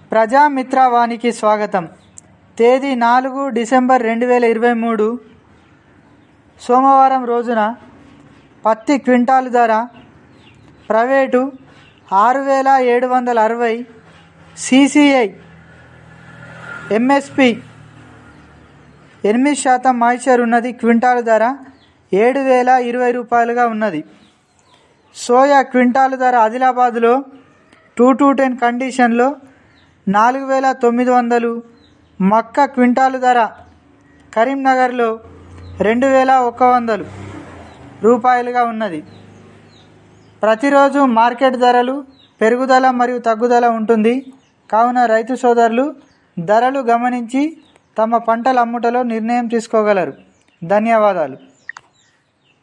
ప్రజామిత్రవానికి స్వాగతం తేదీ నాలుగు డిసెంబర్ రెండు వేల ఇరవై మూడు సోమవారం రోజున పత్తి క్వింటాలు ధర ప్రైవేటు ఆరు వేల ఏడు వందల అరవై సిసిఐ ఎంఎస్పి ఎనిమిది శాతం మాయిశ్చర్ ఉన్నది క్వింటాలు ధర ఏడు వేల ఇరవై రూపాయలుగా ఉన్నది సోయా క్వింటాలు ధర ఆదిలాబాద్లో టూ టూ టెన్ కండిషన్లో నాలుగు వేల తొమ్మిది వందలు మక్క క్వింటాలు ధర కరీంనగర్లో రెండు వేల ఒక వందలు రూపాయలుగా ఉన్నది ప్రతిరోజు మార్కెట్ ధరలు పెరుగుదల మరియు తగ్గుదల ఉంటుంది కావున రైతు సోదరులు ధరలు గమనించి తమ పంటల అమ్ముటలో నిర్ణయం తీసుకోగలరు ధన్యవాదాలు